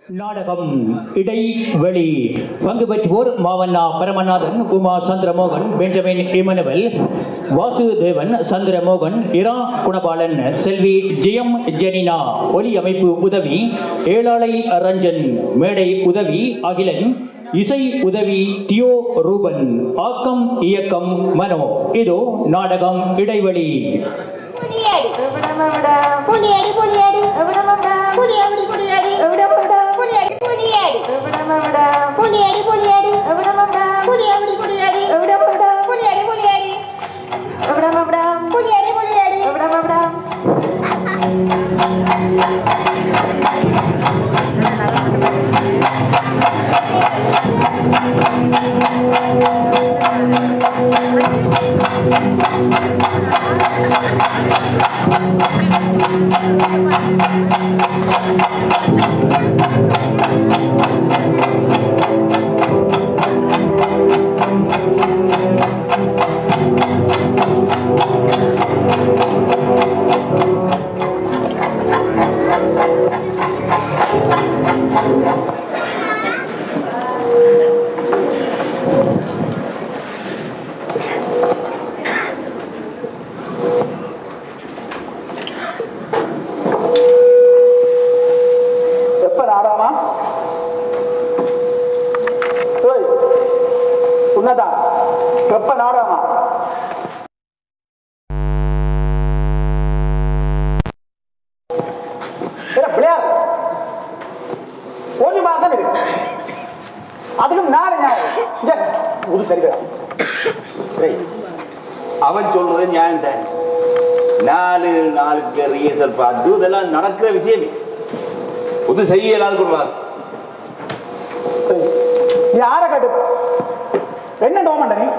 நாடகம் இடைவெளி பங்கு பெற்றோர் மாவண்ணா பரமநாதன் உமா சந்திரமோகன் பெஞ்சமின் இமனுவல் வாசுதேவன் சந்திரமோகன் இரா குணபாலன் செல்வி ஜெயம் ஜெனினா ஒலி அமைப்பு உதவி ஏழாளை ரஞ்சன் மேடை உதவி அகிலன் இசை உதவி தியோ ரூபன் ஆக்கம் இயக்கம் மனோ இதோ நாடகம் இடைவெளி புலியடி எவிடமெவிடம் புலியடி புலியடி எவிடமெவிடம் புலியடி புலியடி எவிடமெவிடம் புலியடி புலியடி எவிடமெவிடம் புலியடி புலியடி எவிடமெவிடம் புலியடி புலியடி எவிடமெவிடம் புலியடி புலியடி எவிடமெவிடம் புலியடி புலியடி எவிடமெவிடம் எப்ப நாடகமா ஓய் உன்னதா எப்ப நாடகமா என்ன பிள்ளையார் ஒரு மாசம் இருக்கு அதுக்கும் நாலு ஞாயிறு இங்க, ஒரு சரிதா டேய், அவன் சொல்றது நியாயம் தான் நாலு நாளுக்கு ரிஹர்சல் பார்த்து இதெல்லாம் நடக்கிற விஷயமே புது செய்ய இல்லாத கொடுவாங்க யார கட்டு என்ன நோமண்ட நீ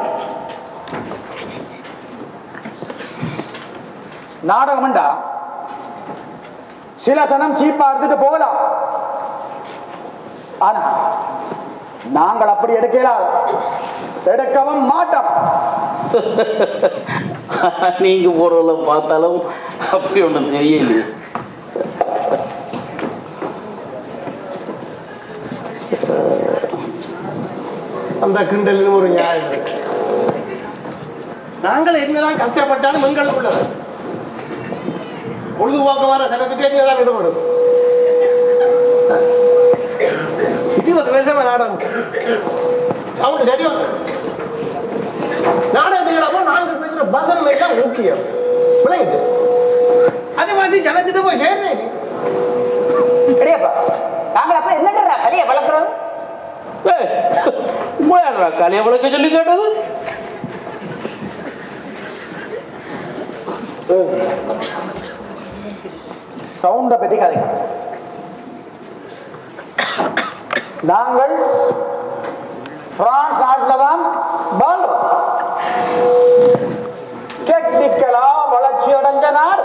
நாடகம்டா சில சனம் சீப்பா எடுத்துட்டு போகலாம் ஆனா நாங்கள் அப்படி எடுக்கலாம் எடுக்கவும் மாட்டோம் நீங்க போறவங்கள பார்த்தாலும் அப்படி ஒன்றும் தெரியலையே அந்த கிண்டலில் ஒரு நியாயம் இருக்கு நாங்கள் என்னதான் கஷ்டப்பட்டாலும் எங்கள் உள்ளது பொழுதுபோக்க வர சனத்துக்கு என்னதான் ஈடுபடும் இருபது வருஷமா நாடகம் சவுண்டு சரி வந்து நாடகத்துக்கு நாங்கள் பேசுற பசனம் எல்லாம் முக்கியம் விளங்கிட்டு அதே மாதிரி ஜனத்திட்ட போய் சேர்றேன் கிடையாப்பா நாங்கள் அப்ப என்னடா கலையை வளர்க்குறோம் உண்மையாடுறா கலையை வளர்க்க சொல்லி கேட்டது சவுண்ட பத்தி கதை நாங்கள் பிரான்ஸ் நாட்டுல தான் வாழ்றோம் டெக்னிக்கலா வளர்ச்சி அடைஞ்ச நாடு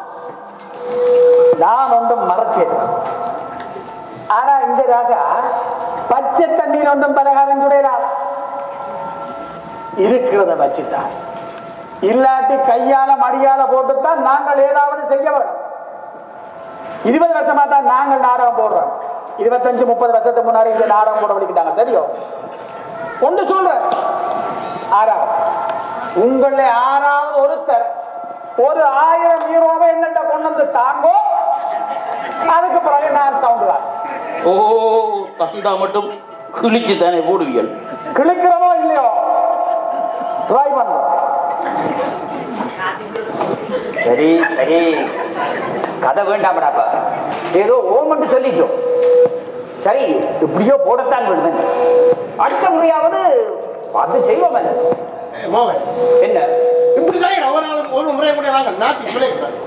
நான் ஒன்றும் மறக்கிறேன் ஆனா இந்த ராசா பச்சை தண்ணீர் ஒன்றும் பலகாரம் சுடையலாம் இருக்கிறத வச்சுட்டான் இல்லாட்டி கையால மடியால போட்டுத்தான் நாங்கள் ஏதாவது செய்ய வேண்டும் இருபது வருஷமா தான் நாங்கள் நாடகம் போடுறோம் இருபத்தஞ்சு முப்பது வருஷத்துக்கு முன்னாடி இந்த நாடகம் போட வலிக்கிட்டாங்க சரியோ ஒன்று சொல்றேன் ஆறாவது உங்களை ஆறாவது ஒருத்தர் ஒரு ஆயிரம் ஹீரோவை என்னட்ட கொண்டு வந்து தாங்கோ அதுக்கு பிறகு நான் சவுண்ட் தான் ஓ தந்தா மட்டும் கிழிச்சு தானே போடுவீர்கள் கிழிக்கிறோமோ இல்லையோ ட்ரை பண்றோம் சரி சரி கதை வேண்டாமடாப்பா ஏதோ ஓமன்ட்டு சொல்லிட்டோம் சரி இப்படியோ போடத்தான் விடுவேன் அடுத்த முறையாவது பார்த்து செய்வோம் என்ன. மோகன் என்ன இப்படி தான் ஒரு நாள் ஒரு முறை கூட நாங்கள் நாத்தி பிள்ளைங்க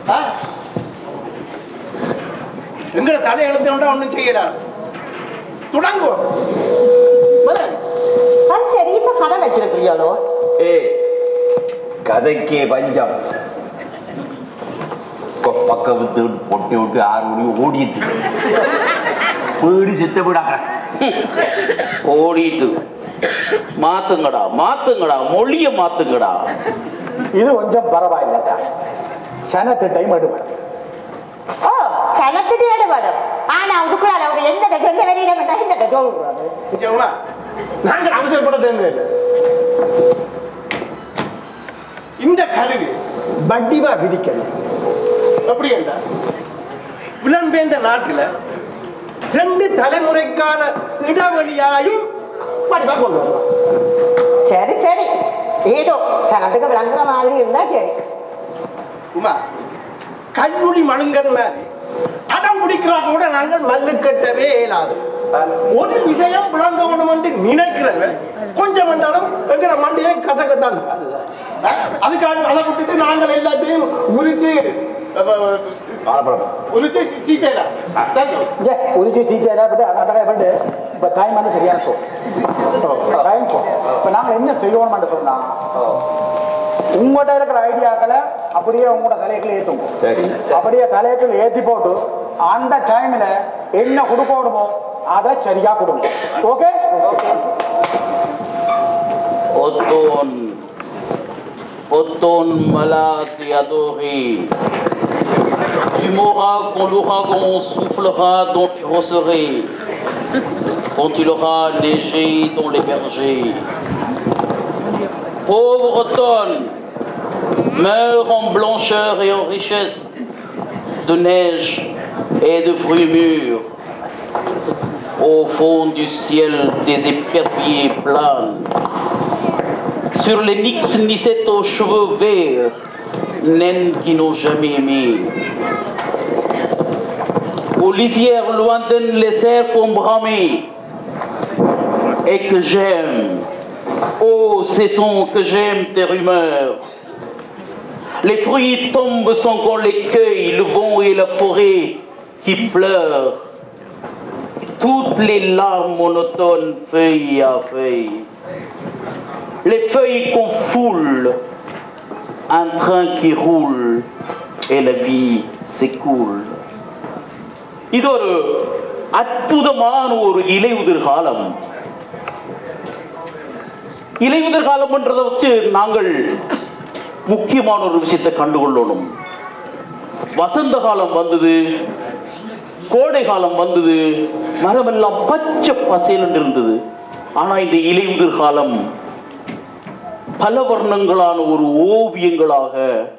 எங்களை தலை எழுந்தோண்டா ஒன்றும் செய்யலாம் தொடங்குவோம் வரேன். அது சரி இப்ப கதை வச்சிருக்கிறியாலோ ஏ கதைக்கே பஞ்சம் கொ- பக்கம் விட்டு விட்டு பொட்டி விட்டு ஆறு மணி ஓடிட்டு வீடு செத்த வீடாங்க ஓடிட்டு மாத்துங்கடா மாத்துங்கடா மொழிய மாத்துங்கடா இது கொஞ்சம் பரவாயில்லடா சனத்து டைம் எடுப்பேன் ஓ சனத்துட்டு ஈடுபடும் ஆனா அதுக்குள்ள அவங்க என்னத்தை சொல்ல வெளியிட மாட்டா என்னத்தை சொல்றாரு நிச்சயமா நாங்கள் அவசரப்பட தேவையில்லை இந்த கருவி வட்டிவா விதிக்கணும் எப்படி என்றால் புலம்பெயர்ந்த நாட்டுல ரெண்டு தலைமுறைக்கான இடைவெளியாயும் வடிவா கொண்டு வரலாம் சரி சரி ஏதோ சனத்துக்கு விளங்குற மாதிரி இருந்தா சரி உமா கல்லுடி மழுங்கல் மாதிரி அடம் பிடிக்கிறா கூட நாங்கள் மல்லு கட்டவே இயலாது ஒரு விஷயம் விளங்க வேணும் என்று நினைக்கிறவன் கொஞ்சம் வந்தாலும் எங்கிற மண்டையை கசக்கத்தான் அஹ், அதுக்காக அதை விட்டுட்டு நாங்கள் எல்லாத்தையும் உரிச்சு வாழைப்பழம் உரிச்சு சீத்தையில இங்கே உரிச்சு டீச்சர் பட்டு அதை பட்டு இப்போ டைம் வந்து சரியான ஷோ டைம் ஷோ இப்போ நாங்கள் என்ன செய்வோம்னு சொன்னா உங்கள்கிட்ட இருக்கிற ஐடியாக்களை அப்படியே உங்களோட தலைக்குள்ள ஏற்றுங்க சரி அப்படியே தலைக்குள்ள ஏற்றி போட்டு அந்த டைமில் என்ன கொடுக்கணுமோ அதை சரியா கொடுங்க okay Oton. Oton malak yadori. Tu mourras quand l'ouragan soufflera dans les roseries, quand il aura neigé dans les bergers. Pauvre automne, meurs en blancheur et en richesse de neige et de fruits mûrs. Au fond du ciel, des éperviers planent. Sur les nix nicettes aux cheveux verts, naines qui n'ont jamais aimé. Aux lisières lointaines, les cerfs font bramer. Et que j'aime, oh, ce sont que j'aime tes rumeurs. Les fruits tombent sans qu'on les cueille, le vent et la forêt qui pleurent. Toutes les larmes monotones, feuille à feuille. Les feuilles qu'on foule, un train qui roule et la vie s'écoule. இது ஒரு அற்புதமான ஒரு இலையுதிர் காலம் இலையுதிர் காலம்ன்றதை வச்சு நாங்கள் முக்கியமான ஒரு விஷயத்தை கண்டுகொள்ளணும் வசந்த காலம் வந்தது கோடை காலம் வந்தது மரமெல்லாம் பச்சை பசேலன்னு இருந்தது ஆனா இந்த இலையுதிர் காலம் பல வர்ணங்களான ஒரு ஓவியங்களாக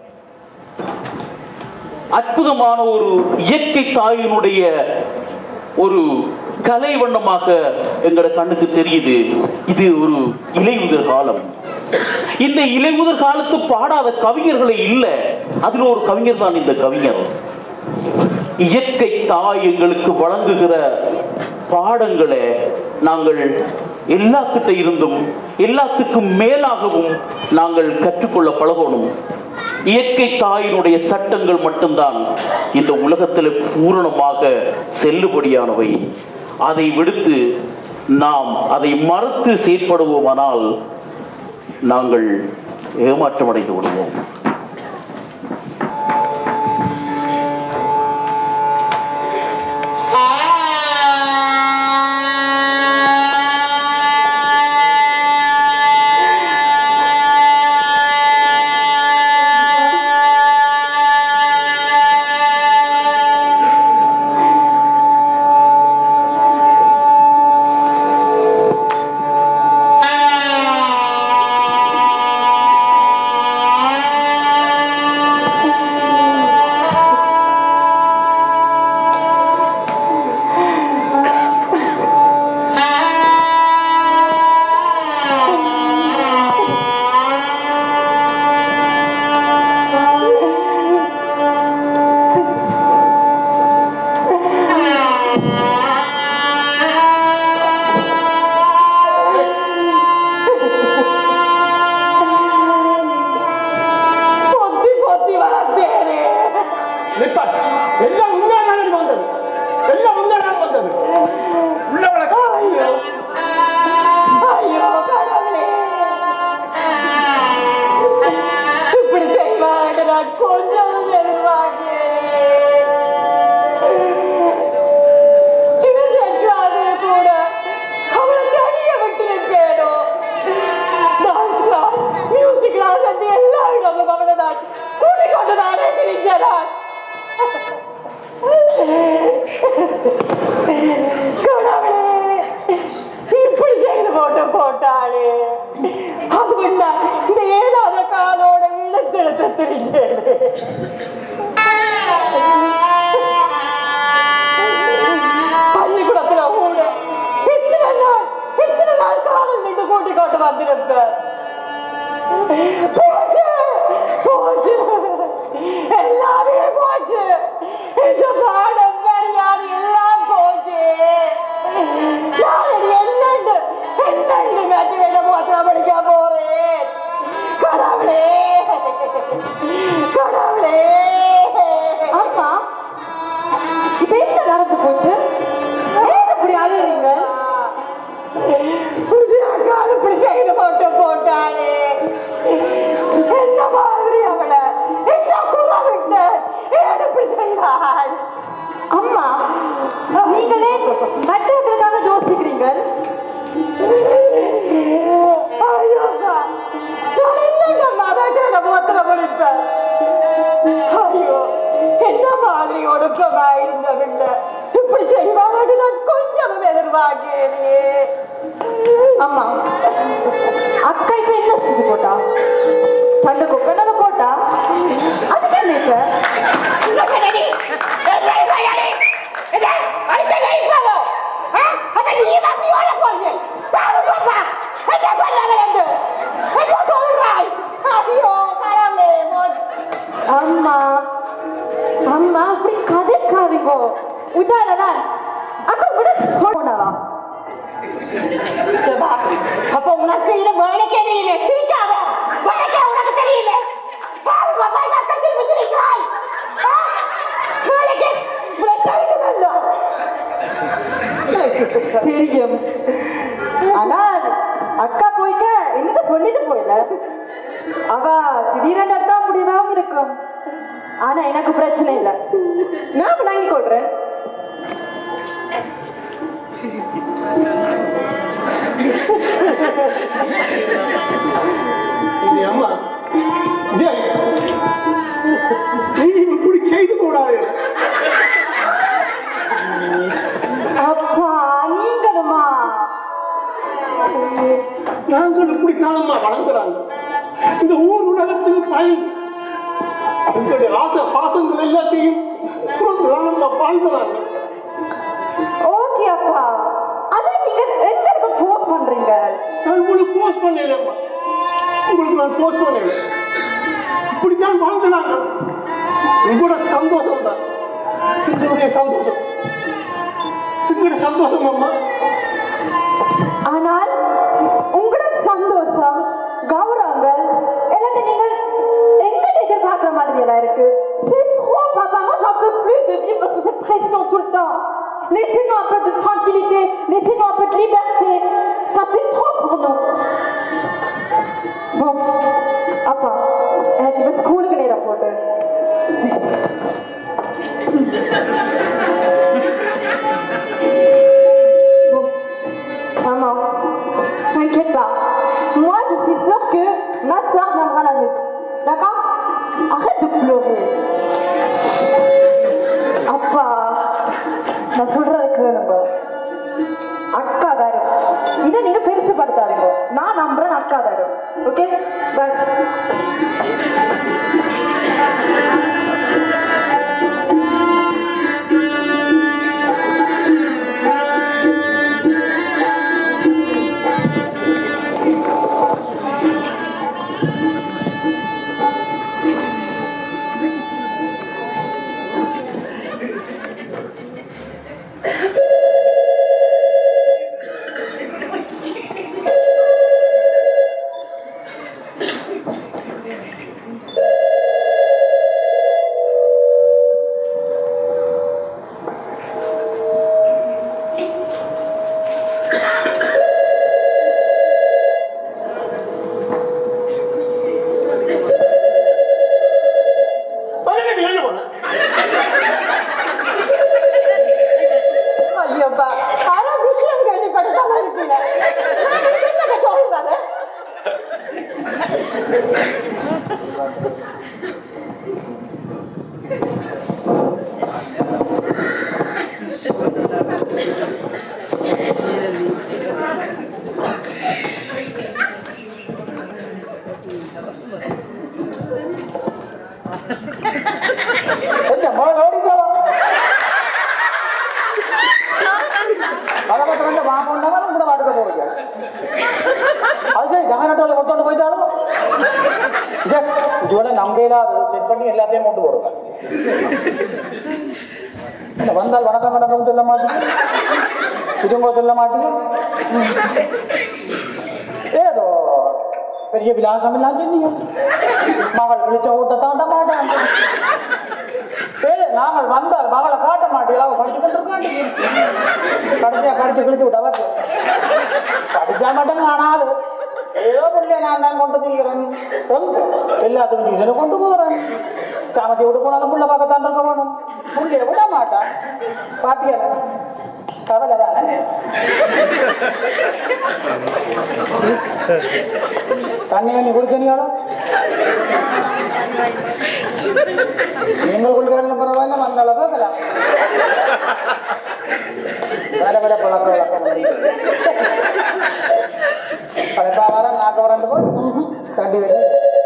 அற்புதமான ஒரு இயற்கை தாயினுடைய ஒரு கலை வண்ணமாக எங்களோட கண்ணுக்கு தெரியுது இது ஒரு இலையுதிர் காலம் இந்த இலையுதிர் காலத்து பாடாத கவிஞர்களே இல்லை அதுல ஒரு கவிஞர் தான் இந்த கவிஞர் இயற்கை தாய் எங்களுக்கு வழங்குகிற பாடங்களை நாங்கள் எல்லாத்துக்கிட்ட இருந்தும் எல்லாத்துக்கும் மேலாகவும் நாங்கள் கற்றுக்கொள்ள பழகணும் இயற்கை தாயினுடைய சட்டங்கள் மட்டும்தான் இந்த உலகத்தில் பூரணமாக செல்லுபடியானவை அதை விடுத்து நாம் அதை மறுத்து செயற்படுவோமானால் நாங்கள் ஏமாற்றமடைந்து விடுவோம் பொத்தி பொத்தி வளர்த்தேனே நிப்பாட்டு எல்லாம் முன்னாடி வந்தது எல்லாம் முன்னாடி வந்தது உள்ள வழக்கம் ஐயோ ஐயோ கடவுளே இப்படி செய்வாங்க நான் கொஞ்சம் எதிர்பார்க்கிறேன் டியூஷன் கிளாஸ் கூட அவளை தனிய விட்டிருப்பேனோ டான்ஸ் கிளாஸ் மியூசிக் கிளாஸ் வந்து எல்லா இடமும் அவளை நான் கூட்டிக் கொண்டு நானே திரிஞ்சேன் சொல்கிறாய் அம்மா நீங்களே மற்றவர்களுக்காக யோசிக்கிறீங்கள் ஐயோப்பா நான் என்னங்கம்மா வேட்டையில முகத்துல முடிப்பேன் ஐயோ என்ன மாதிரி ஒடுக்கமா இருந்தவில்லை இப்படி செய்வாங்க நான் கொஞ்சமும் எதிர்பார்க்கலையே அம்மா அக்கா இப்ப என்ன செஞ்சு போட்டா தண்டு குப்பை போட்டா அதுக்கு என்ன இப்ப என்ன சொன்னடி என்ன சொன்னடி என்ன அதுக்கு என்ன இப்போ ஆ? அப்ப நீ அப்படி ஓட போறீங்க பாரு பாப்பா என்ன சொன்னாங்க என்று என்ன சொல்றாய் ஐயோ கடவுளே போச்சு அம்மா அம்மா அப்படி கதைக்காதீங்க உதாரணதான் அக்கா கூட சொன்னவா ஜபா, அப்ப உனக்கு இது வேலைக்கே தெரியல சிரிக்காத வேலைக்கே உனக்கு தெரியல பாரு பாப்பா நான் திரும்பி சிரிக்கிறாய் ஆ? வேலைக்கே உனக்கு தெரியுமல்ல தெரியும் ஆனால் அக்கா போய்க்க என்னட்ட சொல்லிட்டு போயில அவ திடீரென்று எடுத்தா முடிவாகவும் இருக்கும் ஆனா எனக்கு பிரச்சனை இல்லை நான் விளங்கி கொள்றேன் இங்க அம்மா விஜய் நீ இப்படி செய்து போடாதே அப்பா நீங்களுமா நாங்கள் இப்படி தானம்மா வளர்ந்துறாங்க இந்த ஊர் உலகத்துக்கு பயன் எங்களுடைய ஆசை பாசங்கள் எல்லாத்தையும் துறந்து தானம்மா வாழ்ந்துறாங்க ஓகே அப்பா அதை நீங்க எங்களுக்கு போஸ்ட் பண்றீங்க நான் உங்களுக்கு போஸ்ட் பண்ணேன்மா உங்களுக்கு நான் போஸ்ட் பண்ணேன் இப்படித்தான் வாழ்ந்துறாங்க உங்களோட சந்தோஷம் தான் எங்களுடைய சந்தோஷம் எங்களுடைய சந்தோஷம் அம்மா ஆனால் உங்களோட சந்தோஷம் கௌரவங்கள் எல்லாத்தையும் நீங்கள் எங்கிட்ட எதிர்பார்க்குற மாதிரி எல்லாம் இருக்கு C'est trop, papa. Moi, j'en peux plus de vivre sous cette pression tout le temps. Laissez-nous un peu de tranquillité. Laissez-nous un peu de liberté. Ça fait trop pour nous. Bon, அப்பா எனக்கு இப்போ ஸ்கூலுக்கு நேரம் போட்டு Bon, maman, t'inquiète pas. Moi, je suis sûre que ma soeur viendra à la maison. D'accord Arrête de pleurer. அப்பா நான் சொல்றது கேளுங்க அக்கா வரும் இதை நீங்க பெருசுபடுத்தாதீங்க நான் நம்புறேன் அக்கா வரும் ஓகே பை பதினெட்டு ஏழு போன ஐயோப்பா ஆனா விஷயம் கேள்விப்பட்டுதான் அனுப்பின நான் இதுக்கு என்னங்க சொல்றது கொஞ்சம் முதல்ல ஓடிக்கலாம் அதை மட்டும் வந்து வாங்கொண்டாலும் கூட வாட்டுக்க போறீங்க அது சரி ஜமநாட்டில் கொண்டு போயிட்டாலும் சரி இதுவரை நம்பையில அது செக் பண்ணி எல்லாத்தையும் கொண்டு போடுங்க இல்ல, வந்தால் வணக்கம் வணக்கம் சொல்ல மாட்டீங்க இதுங்கோ சொல்ல மாட்டீங்க ம். ஏதோ பெரிய விலாசம் எல்லாம் சொன்னீங்க மகள் விழிச்ச ஊட்ட தாண்ட மாட்டாங்க ஏய், நாங்கள் வந்தால் மகளை காட்ட மாட்டீங்களா அவ படிச்சு கொண்டிருக்காண்டி கடிச்சா கடிச்சு கிழிச்சு விட்டவ படிச்சா மட்டும் காணாது ஏதோ பிள்ளைய நான் தான் கொண்டு தீக்கிறேன் எங்க எல்லாத்துக்கும் டியூஷனு கொண்டு போகிறேன் சாமத்தி விட்டு போனாலும் புள்ள பார்க்கத்தான் இருக்க வேணும் புள்ளைய விட மாட்டான் பாத்தியா கவலை தானே தண்ணி தண்ணி குடிச்சனியாலும் நீங்கள் குடிக்கிறதுல பரவாயில்ல அந்த அளவு கேட்கலாம் வேற வேற பழக்க வழக்கம் பழக்கா வர நாக்கு வரண்டு போய் தண்டி வச்சு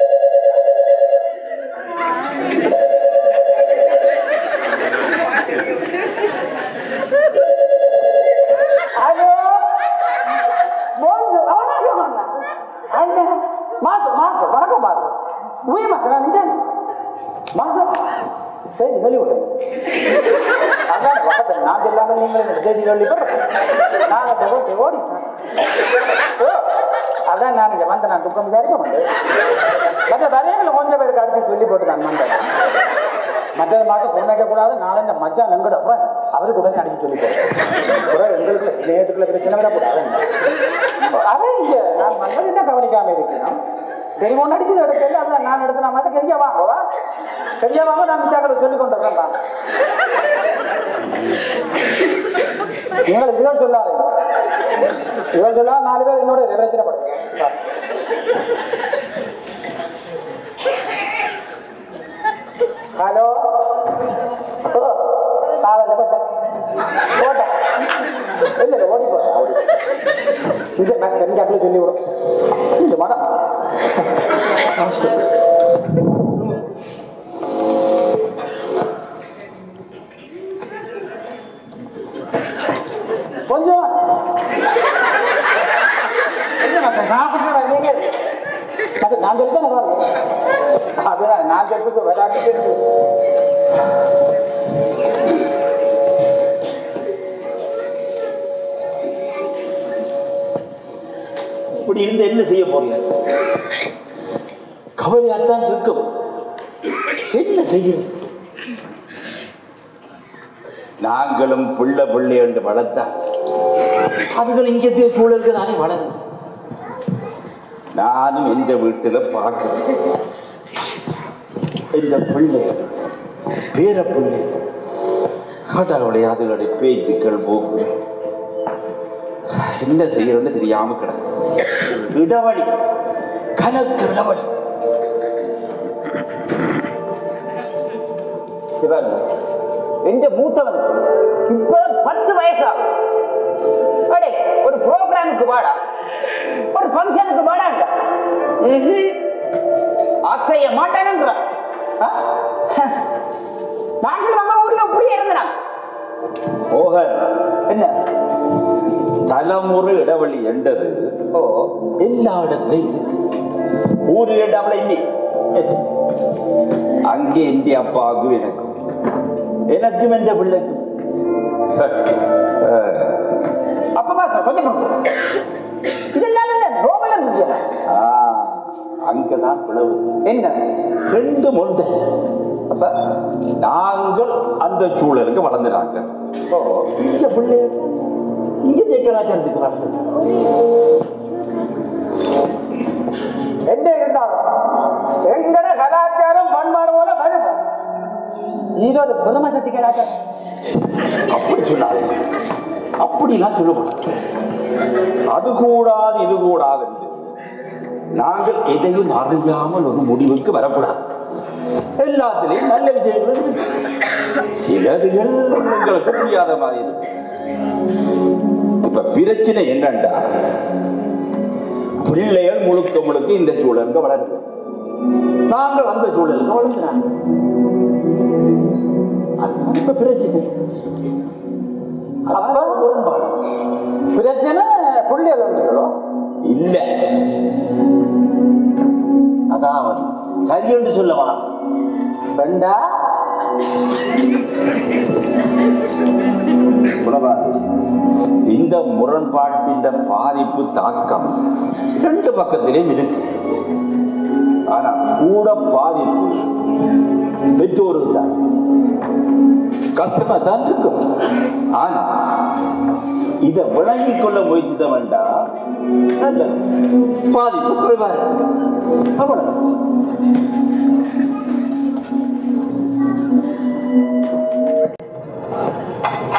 Aló. Bonjour. Ahora qué onda? Anda. Maso, maso, வணக்கம் மாசு உய் மாசு நான் நிஜன் மாசு செய்தி வெளிவிட்டேன் அதான் பக்கத்தில் நான் சொல்லாமல் நீங்கள் செய்தி வெளிப்படுறேன் நான் ஓடி ஓடிட்டேன் ஓ, அதான் நான் இங்கே வந்தேன் நான் துக்கம் விசாரிக்க மாட்டேன் மற்ற வரையங்களை கொஞ்சம் பேருக்கு அடிச்சு சொல்லி போட்டு நான் வந்தேன் மற்றது மாதம் பொண்ணாக்க கூடாது நாளை இந்த மச்சான் எங்கடப்ப அவருக்கு உடனே அடிச்சு சொல்லி போறேன் எங்களுக்குள்ள சிலையத்துக்குள்ள பிரச்சனை வரக்கூடாது அவன் இங்க நான் வந்தது என்ன கவனிக்காம இருக்கிறான் பெரிய ஒன்று அடிக்கிறது எடுக்கல அதான் நான் எடுத்து நான் மட்டும் பெரிய வாங்கவா பெரிய வாங்க நான் மிச்சாக்களை சொல்லி கொண்டு வரேன் நீங்கள் இதுகள் சொல்லாது இதுகள் சொல்லாத நாலு பேர் என்னோட பிரச்சனைப்படுங்க ஹலோ சாவல்ல போட்டேன் போட்டேன் இல்லை இல்லை ஓடி போட்டேன் ஓடி இது நான் தெரிஞ்சாக்களே சொல்லி விடும் இந்த மடம் கொஞ்சம் கொஞ்சம் மச்சான், சாப்பிட்டு வரீங்க அது நான் சொல்லி தானே பாருங்க அதுதான் நான் சொல்றது விளையாட்டு இப்படி இருந்து என்ன செய்ய போறீங்க கவலையாத்தான் இருக்கும் என்ன செய்யும் நாங்களும் புள்ள பிள்ளை என்று வளர்த்தா அதுகள் இங்கத்திய சூழலுக்கு தானே வளரும் நானும் எந்த வீட்டுல பார்க்கிறேன் இந்த பிள்ளை பேர பிள்ளை கடவுளை அதுகளுடைய பேச்சுக்கள் போக்கு என்ன செய்யறதுன்னு தெரியாம கிடக்கு இடவழி கணக்கு இடவழி இவன் என்ற மூத்தவன் இப்பதான் பத்து வயசா அடே ஒரு ப்ரோக்ராமுக்கு வாடா ஒரு ஃபங்க்ஷனுக்கு வாடாண்டா அசைய மாட்டானுன்றான் ஆ? நாங்கள் நம்ம ஊர்ல இப்படியே இருந்தான் மோகன் என்ன தலைமுறை இடவழி என்றது ஓ எல்லா இடத்துலையும் ஊரில் இடவளை இல்லை அங்கே எந்த அப்பாவுக்கும் எனக்கும் எனக்கும் எந்த பிள்ளைக்கும் அப்பமா சார் கொஞ்சம் பொறுங்க. இதெல்லாம் என்ன ரோமலன் இல்லையா ஆ, அங்கதான் பிளவு என்ன ரெண்டு மொண்டை அப்ப நாங்கள் அந்த சூழலுக்கு வளர்ந்துறாங்க ஓ இங்க பிள்ளை இங்க தேக்கராச்சாரத்துக்கு வளர்ந்து என்ன இருந்தாலும் எங்கட கலாச்சாரம் பண்பாடு போல வரும் ஈரோடு பிரம்மசக்தி கலாச்சாரம் அப்படி சொல்லாது அப்படிலாம் சொல்லக்கூடாது அது கூடாது இது கூடாது என்று நாங்கள் எதையும் அறியாமல் ஒரு முடிவுக்கு வரக்கூடாது எல்லாத்திலையும் நல்ல விஷயங்கள் இருக்கு. சிலதுகள் உங்களுக்கு முடியாத மாதிரி இருக்கு இப்ப பிரச்சனை என்னண்டா பிள்ளைகள் முழுக்க முழுக்க இந்த சூழலுக்கு வளர்ந்து நாங்கள் அந்த சூழலுக்கு வளர்ந்துறாங்க அதுதான் இப்ப பிரச்சனை அப்ப முரண்பாடு பிரச்சனை புள்ளியல் உண்டுகளோ இல்ல அதாவது சரி என்று சொல்லவா ரெண்டா உணவா இந்த முரண்பாட்டின் பாதிப்பு தாக்கம் ரெண்டு பக்கத்திலேயும் இருக்கு ஆனா கூட பாதிப்பு பெற்றோருக்கு தான் கஷ்டமா தான் இருக்கும் ஆனா இதை விளங்கிக் கொள்ள முயற்சித்த வேண்டாம் நல்லது பாதிப்பு குறைவா இருக்கும் அவ்வளவு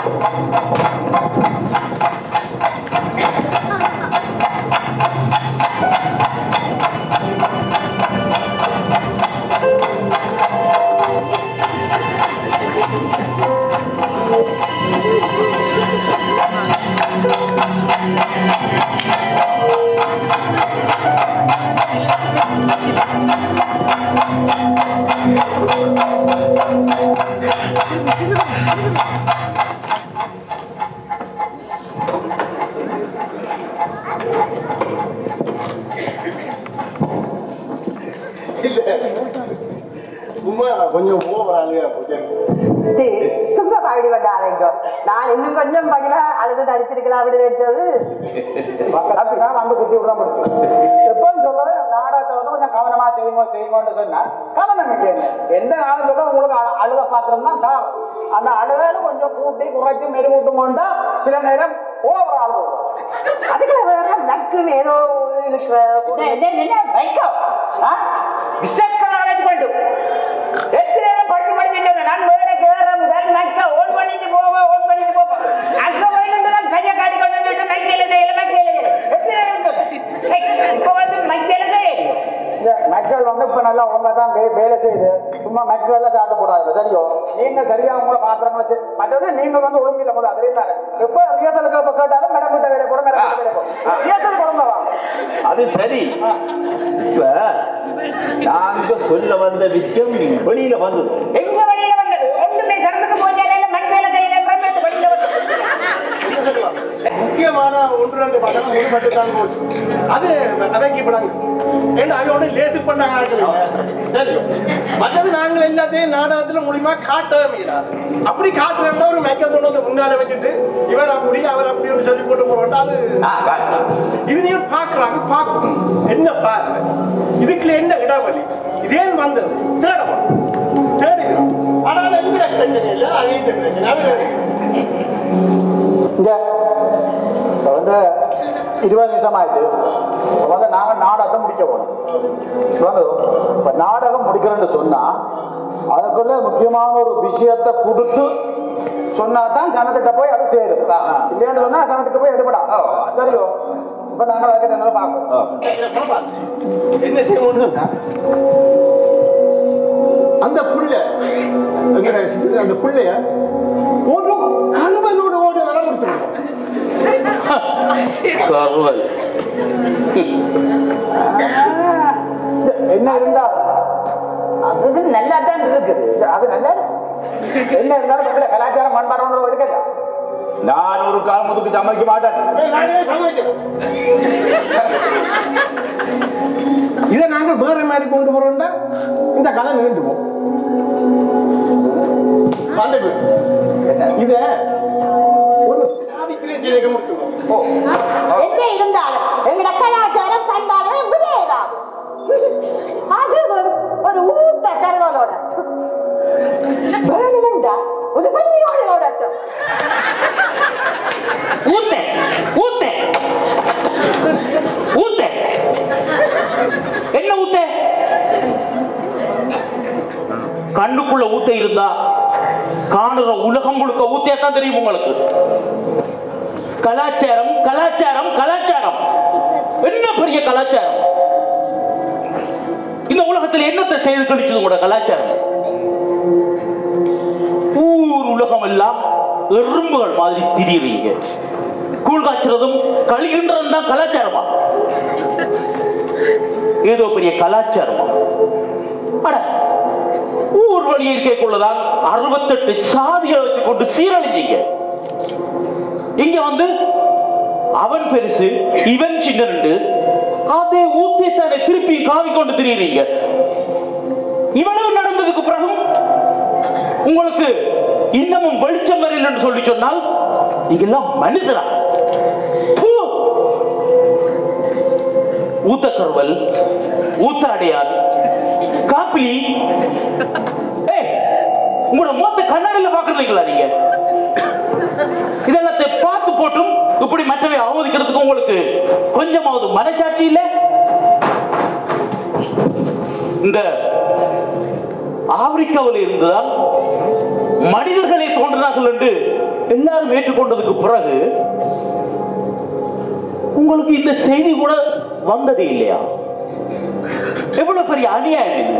உமா கொஞ்சம் ஓவராலுగా போச்சு சீ, சும்மா பகடி பண்ணாதீங்க நான் இன்னும் கொஞ்சம் படிவா அழுது அடிச்சிருக்கலாம் அப்படின்னு நினைச்சது அப்படிதான் வந்து குத்தி விட முடிச்சு எப்பவும் சொல்றது நாடகத்தை வந்து கொஞ்சம் கவனமா செய்யுங்க செய்யுங்கன்னு சொன்னா கவனம் இங்க என்ன எந்த நாளும் சொல்ல உங்களுக்கு அழு- அழுக பாத்திரம் தான் தான் அந்த அழுகால கொஞ்சம் கூட்டி குறைச்சி மெருகூட்டும் கொண்டா சில நேரம் ஓவர் அழுகு அதுக்குள்ள வேற நக்கும் ஏதோ இருக்கிற வைக்கம் ரிசப்ஷன் அழைச்சு கொண்டு எத்தனை நேரம் படிச்சு படிச்சு சொன்னேன் நான் வேற கேற முதல் மைக்க ஓன் பண்ணிட்டு போவேன் ஓன் பண்ணிட்டு போவேன் அங்க போயிட்டு நான் கையை காட்டி கொண்டு மைக்கையில செய்யல மைக்கையில செய்யல எத்தனை நேரம் சொன்னேன் சை, இப்ப வந்து மைக்கையில செய்யலையோ இந்த மக்கள் வந்து இப்ப நல்லா ஒழுங்கா தான் வே- வேலை செய்யுது சும்மா மக்கள்ல சாப்பிடக்கூடாது சரியோ நீங்க சரியா உங்களை பாத்திரங்களை செய் மற்றது நீங்க வந்து ஒழுங்கில்ல போது அதுலேயும் தானே எப்ப ரிஹர்சலுக்கு இப்ப கேட்டாலும் மேடம் கிட்ட வேலை கூட மேடம் கிட்ட வேலை கூட ரிஹர்சல் கொடுங்க வாங்க அது சரி இப்ப நாங்க சொல்ல வந்த விஷயம் வெளியில வந்தது எங்க வழியில வந்தது ஒன்றுமே சரத்துக்கு போச்சாலே மண் வேலை செய்யல வெளியில வந்தது முக்கியமான ஒன்று ரெண்டு படம் மூணு மட்டும் தான் போச்சு அது அவைக்கு விளங்கு ஏன்னா அவன் லேசு பண்ண ஆட்கள் தெரியும் மற்றது நாங்கள் எல்லாத்தையும் நாடகத்துல மூலியமா காட்டவே முடியாது அப்படி காட்டுறோம்னா ஒரு மெக்க கொண்டு வந்து முன்னால வச்சுட்டு இவர் அப்படி அவர் அப்படி சொல்லி போட்டு போறோம் அது இது நீங்க பாக்குறாங்க பார்க்கணும் என்ன பாருங்க இதுக்குள்ள என்ன இடவழி இதே வந்தது தேடணும் தேடிக்கிறோம் ஆனால் எங்க பிரச்சனை இல்லை அவங்க பிரச்சனை அவங்க இங்க இப்ப வந்து இருபது நிமிஷம் ஆயிடுச்சு இப்ப வந்து நாங்க நாடகத்தை முடிக்க போறோம் இப்ப வந்து இப்ப நாடகம் முடிக்கிறேன்னு சொன்னா அதுக்குள்ள முக்கியமான ஒரு விஷயத்தை கொடுத்து சொன்னா தான் சனத்திட்ட போய் அது சேரும் இல்லைன்னு சொன்னா சனத்துக்கு போய் எடுபடா சரியோ இப்ப நாங்க அதுக்கு என்ன பார்க்கணும் என்ன செய்யணும்னு சொன்னா அந்த புள்ள எங்கட அந்த புள்ளைய ஒரு கருவலோட ஓட நலம் கொடுத்துருவோம் கர்வல் என்ன இருந்தா அதுக்கு நல்லா தான் இருக்குது அது நல்ல என்ன இருந்தாலும் மக்கள கலாச்சாரம் பண்பாடு இருக்கல நான் ஒரு காலமுதுக்கு சமைக்க மாட்டேன் ஏய், நானே சமைக்கிறேன் இதை நாங்கள் வேற மாதிரி கொண்டு போறோம்னா இந்த கதை நீண்டுவோம் வந்துடு இத ஒரு சாதி பிரச்சனைக்கு முடிச்சுவோம் என்ன இருந்தாலும் எங்கட கலாச்சாரம் பண்பாடு விதையலாது அது ஒரு- ஒரு ஊத்த கருதலோட வேணுமெண்டா ஒரு பள்ளியோட ஓடட்டும் ஊத்த ஊத்த ஊத்த என்ன ஊத்த கண்ணுக்குள்ள ஊத்த இருந்தா காணுற உலகம் முழுக்க ஊத்தியாத்தான் தெரியும் உங்களுக்கு கலாச்சாரம் கலாச்சாரம் கலாச்சாரம் என்ன பெரிய கலாச்சாரம் இந்த உலகத்தில் என்னத்தை செய்து கழிச்சது கூட கலாச்சாரம் ஊர் உலகம் எல்லாம் எறும்புகள் மாதிரி திரியுறீங்க கூழ் காய்ச்சறதும் கழிகின்றதும் தான் கலாச்சாரமா ஏதோ பெரிய கலாச்சாரமா அட ஊர் வழி இருக்கைக்குள்ளதான் அறுபத்தெட்டு சாதிகளை வச்சு கொண்டு சீரழிஞ்சீங்க இங்க வந்து அவன் பெருசு இவன் சின்னண்டு அதே ஊத்தியத்தானே திருப்பி காவி கொண்டு திரியுறீங்க இவ்வளவு நடந்ததுக்கு பிறகும் உங்களுக்கு இன்னமும் வெளிச்சம் வரலன்னு சொல்லி சொன்னால் நீங்க எல்லாம் மனுஷரா பூ! ஊத்தக்கருவல் ஊத்த அடையார் காப்பிலி ஏய், உங்களோட மொத்த கண்ணாடியில பாக்குறீங்களா நீங்க இதெல்லாத்தை பார்த்து போட்டும் இப்படி மற்றவை அவமதிக்கிறதுக்கு உங்களுக்கு கொஞ்சமாவது மனச்சாட்சி இல்ல இந்த ஆப்பிரிக்காவில் இருந்துதான் மனிதர்களை தோன்றினார்கள் என்று எல்லாரும் ஏற்றுக்கொண்டதுக்கு பிறகு உங்களுக்கு இந்த செய்தி கூட வந்தது இல்லையா எவ்வளவு பெரிய அநியாயம் இது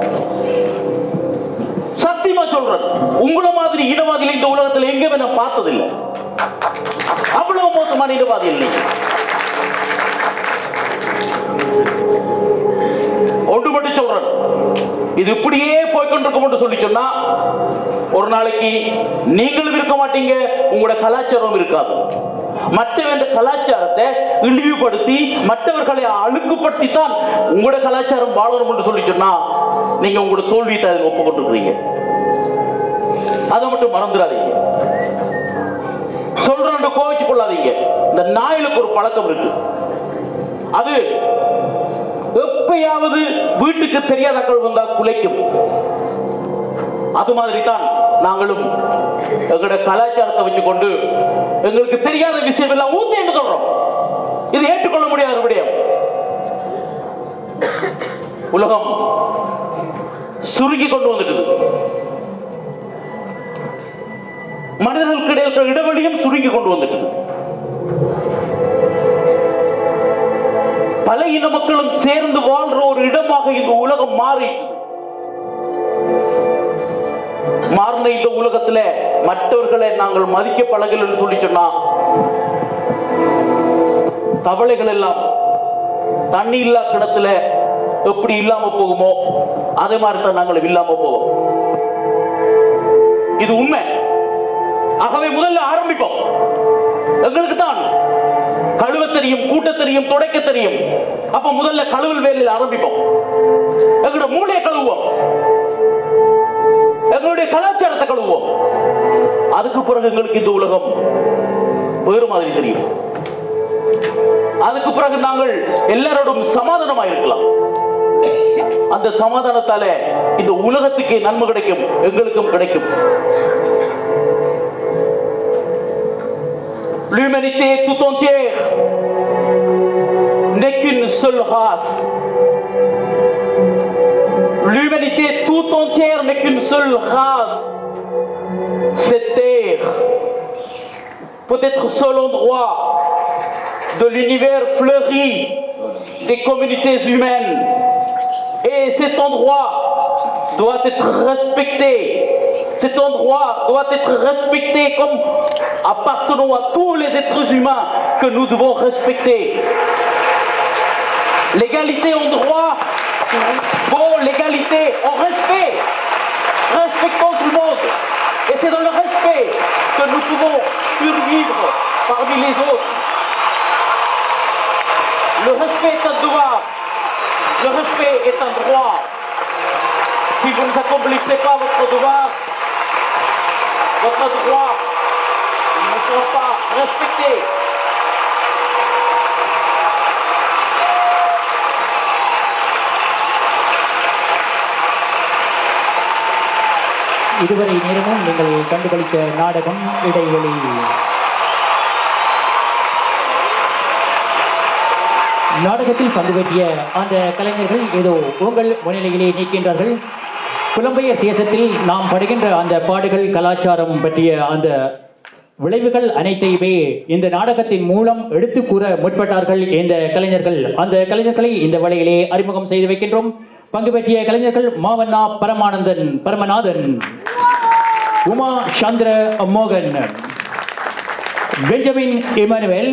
சத்தியமா சொல்றேன் உங்கள மாதிரி இனவாதிகள் இந்த உலகத்துல எங்கேயுமே நான் பார்த்ததில்லை அவ்வளவு மோசமான இனவாதி இல்லை ஒன்று மட்டும் சொல்றேன் இது இப்படியே போய்கொண்டிருக்கும் என்று சொல்லி சொன்னா ஒரு நாளைக்கு நீங்களும் இருக்க மாட்டீங்க உங்களோட கலாச்சாரம் இருக்காது மற்றவன் இந்த கலாச்சாரத்தை இழிவுபடுத்தி மற்றவர்களை அழுக்குப்படுத்தி தான் உங்களோட கலாச்சாரம் வாழணும் என்று சொல்லி சொன்னா நீங்க உங்களோட தோல்வியை தான் அதில் ஒப்புக்கொண்டிருக்கிறீங்க அதை மட்டும் மறந்துடாதீங்க சொல்றேன் கோவிச்சு கொள்ளாதீங்க இந்த நாயிலுக்கு ஒரு பழக்கம் இருக்கு அது எப்பயாவது வீட்டுக்கு தெரியாத அக்கள் வந்தா குலைக்கும் அது மாதிரி தான் நாங்களும் எங்களோட கலாச்சாரத்தை வச்சுக்கொண்டு எங்களுக்கு தெரியாத விஷயம் எல்லாம் ஊத்தி என்று சொல்றோம் இது ஏற்றுக்கொள்ள முடியாத ஒரு விடயம் உலகம் சுருங்கி கொண்டு வந்துட்டது மனிதர்களுக்கு இடையே இருக்கிற இடைவெளியும் சுருங்கி கொண்டு வந்துட்டது பல இன மக்களும் சேர்ந்து வாழ்ற ஒரு இடமாக இந்த உலகம் மாறிட்டது மாறின இந்த உலகத்துல மற்றவர்களை நாங்கள் மதிக்க பழகலன்னு சொல்லி சொன்னா தவளைகள் எல்லாம் தண்ணி இல்லா கிடத்துல எப்படி இல்லாம போகுமோ அதே மாதிரி தான் நாங்கள் இல்லாம போவோம் இது உண்மை ஆகவே முதல்ல ஆரம்பிப்போம் எங்களுக்கு தான் கழுவ தெரியும் கூட்ட தெரியும் துடைக்க தெரியும் அப்ப முதல்ல கழுவல் வேலையில் ஆரம்பிப்போம் எங்களோட மூளையை கழுவுவோம் எங்களுடைய கலாச்சாரத்தை கழுவுவோம் அதுக்கு பிறகு எங்களுக்கு இந்த உலகம் வேறு மாதிரி தெரியும் அதுக்கு பிறகு நாங்கள் எல்லாரோடும் சமாதானமா இருக்கலாம் அந்த சமாதானத்தால இந்த உலகத்துக்கு நன்மை கிடைக்கும் எங்களுக்கும் கிடைக்கும் L'humanité tout entière n'est qu'une seule race. L'humanité tout entière n'est qu'une seule race. Cette terre peut être seul endroit de l'univers fleuri des communautés humaines. Et cet endroit doit être respecté. Cet endroit doit être respecté comme appartenant à tous les êtres humains que nous devons respecter. L'égalité en droit, bon, l'égalité en respect. Respectons tout le monde. Et c'est dans le respect que nous pouvons survivre parmi les autres. Le respect est un devoir. Le respect est un droit. Si vous ne accomplissez pas votre devoir, votre droit ne sera pas respecté. இதுவரை நேரமும் நீங்கள் கண்டுகளித்த நாடகம் இடைவெளி நாடகத்தில் பங்கு பெற்றிய அந்த கலைஞர்கள் ஏதோ உங்கள் முன்னிலையிலே நீக்கின்றார்கள் புலம்பெயர் தேசத்தில் நாம் படுகின்ற அந்த பாடுகள் கலாச்சாரம் பற்றிய அந்த விளைவுகள் அனைத்தையுமே இந்த நாடகத்தின் மூலம் எடுத்து கூற முற்பட்டார்கள் இந்த கலைஞர்கள் அந்த கலைஞர்களை இந்த வேளையிலே அறிமுகம் செய்து வைக்கின்றோம் பங்கு பெற்றிய கலைஞர்கள் மாவண்ணா பரமானந்தன் பரமநாதன் உமா சந்திர மோகன் பெஞ்சமின் இமானுவேல்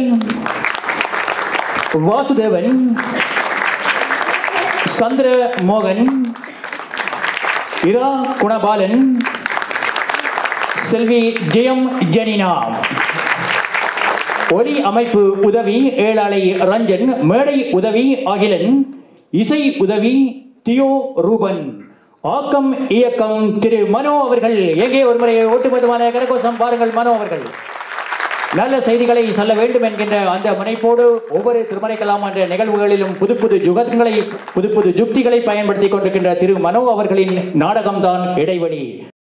வாசுதேவன் சந்திர மோகன் இரா குணபாலன் செல்வி ஜெயம் ஜெனினா ஒலி அமைப்பு உதவி ஏழாலை ரஞ்சன் மேடை உதவி அகிலன் இசை உதவி தியோ ரூபன் ஆக்கம் இயக்கம் திரு மனோ அவர்கள் எங்கே ஒரு முறை ஒட்டுமொத்தமான கரகோஷம் பாருங்கள் மனோ அவர்கள் நல்ல செய்திகளை சொல்ல வேண்டும் என்கின்ற அந்த முனைப்போடு ஒவ்வொரு திருமறைக்கலாம் என்ற நிகழ்வுகளிலும் புது புது யுகங்களை புது புது யுக்திகளை பயன்படுத்தி கொண்டிருக்கின்ற திரு மனோ அவர்களின் நாடகம்தான் இடைவெளி